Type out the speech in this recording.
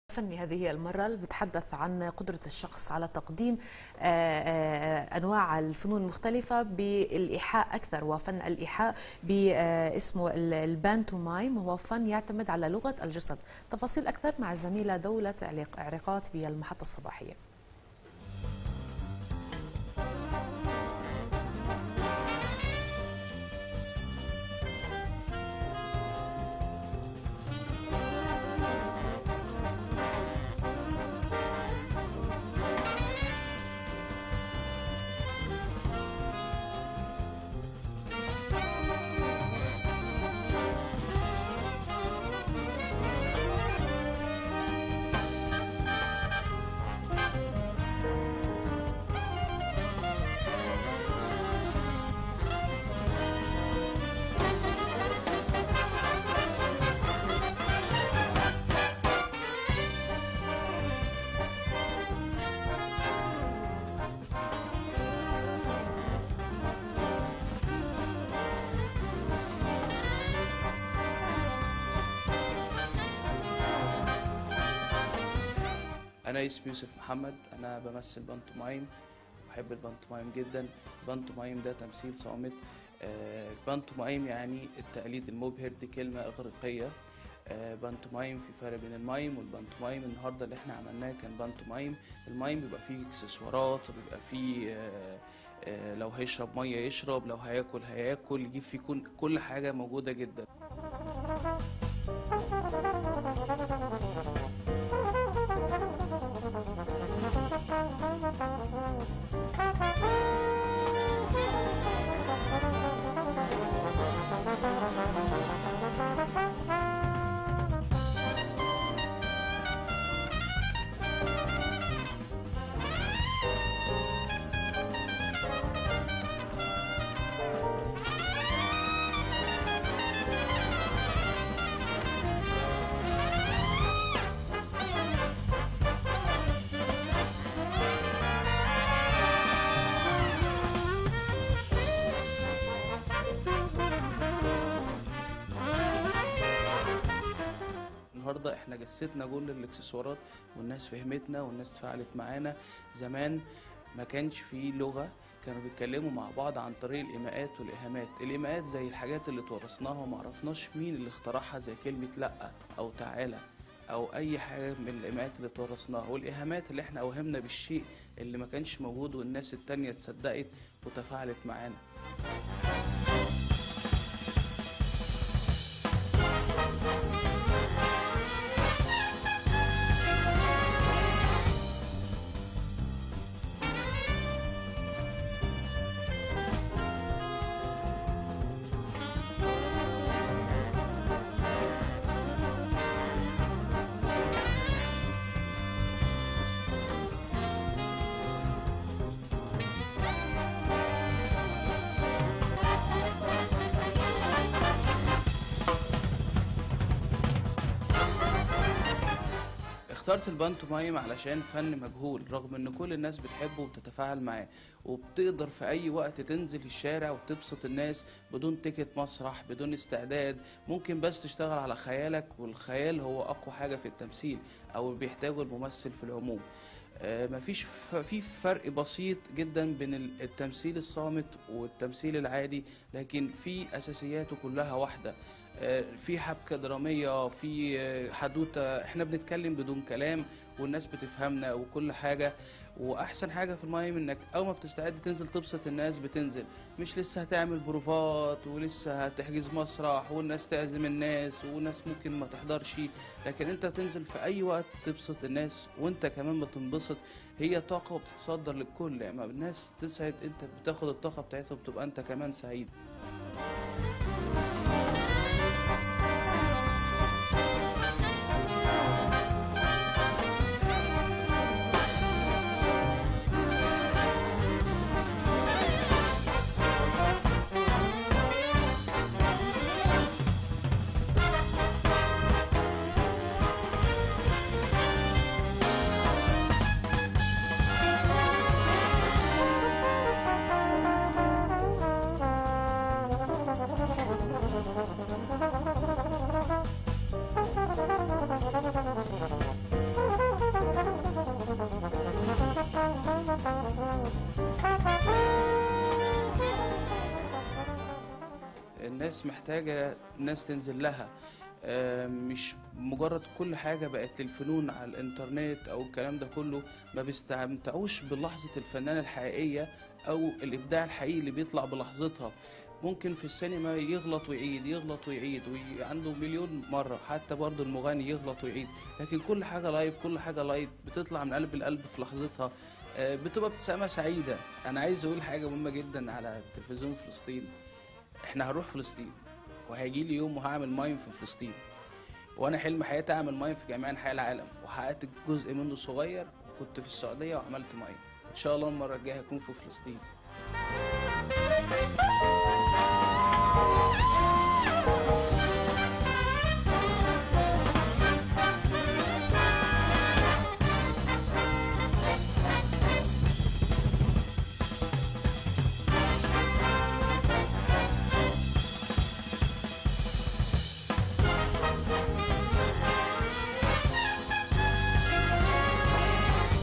فني هذه المرة اللي بتحدث عن قدرة الشخص على تقديم آه، آه، أنواع الفنون المختلفة بالإيحاء أكثر وفن الإيحاء باسمه البانتومايم وهو فن يعتمد على لغة الجسد تفاصيل أكثر مع الزميلة دولة عريقات بالمحطة الصباحية انا اسمي يوسف محمد انا بمثل بانتومايم بحب البانتومايم جدا البانتومايم ده تمثيل صامت آه، البانتومايم يعني التقليد المبهر دي كلمة إغريقية آه، بانتومايم في فرق بين المايم والبانتومايم النهارده اللي احنا عملناه كان بانتومايم المايم بيبقى فيه اكسسوارات وبيبقى فيه آه، آه، لو هيشرب ميه يشرب لو هياكل هياكل يجيب فيه كل- كل حاجه موجوده جدا النهارده احنا جسدنا كل الاكسسوارات والناس فهمتنا والناس اتفاعلت معانا زمان ما كانش فيه لغه كانوا بيتكلموا مع بعض عن طريق الايماءات والايهامات الايماءات زي الحاجات اللي تورثناها وما عرفناش مين اللي اخترعها زي كلمه لا او تعالى او اي حاجه من الايماءات اللي تورثناها والايهامات اللي احنا اوهمنا بالشيء اللي ما كانش موجود والناس التانية تصدقت وتفاعلت معانا اخترت البانتومايم علشان فن مجهول رغم ان كل الناس بتحبه وبتتفاعل معاه وبتقدر في اي وقت تنزل الشارع وتبسط الناس بدون تيكت مسرح بدون استعداد ممكن بس تشتغل على خيالك والخيال هو اقوى حاجة في التمثيل او بيحتاجه الممثل في العموم آه، مفيش ف- في فرق بسيط جدا بين ال- التمثيل الصامت والتمثيل العادي لكن في اساسياته كلها واحده آه، في حبكه دراميه في آه، حدوته احنا بنتكلم بدون كلام والناس بتفهمنا وكل حاجه واحسن حاجه في المايم انك اول ما بتستعد تنزل تبسط الناس بتنزل مش لسه هتعمل بروفات ولسه هتحجز مسرح والناس تعزم الناس وناس ممكن ما تحضرش لكن انت تنزل في اي وقت تبسط الناس وانت كمان بتنبسط هي طاقه وبتتصدر للكل لما الناس تسعد انت بتاخد الطاقه بتاعتها وبتبقى انت كمان سعيد الناس محتاجة ناس تنزل لها آه، مش مجرد كل حاجة بقت للفنون على الإنترنت أو الكلام ده كله ما بيستمتعوش بلحظة الفنان الحقيقية أو الإبداع الحقيقي اللي بيطلع بلحظتها ممكن في السينما يغلط ويعيد يغلط ويعيد وعنده مليون مرة حتى برضه المغني يغلط ويعيد لكن كل حاجة لايف كل حاجة لايف بتطلع من قلب القلب في لحظتها آه، بتبقى ابتسامة سعيدة أنا عايز أقول حاجة مهمة جدا على تلفزيون فلسطين إحنا هنروح فلسطين وهيجي لي يوم وهعمل مايم في فلسطين وانا حلم حياتي اعمل مايم في جميع انحاء العالم وحققت جزء منه صغير كنت في السعوديه وعملت مايم ان شاء الله المره الجايه هكون في فلسطين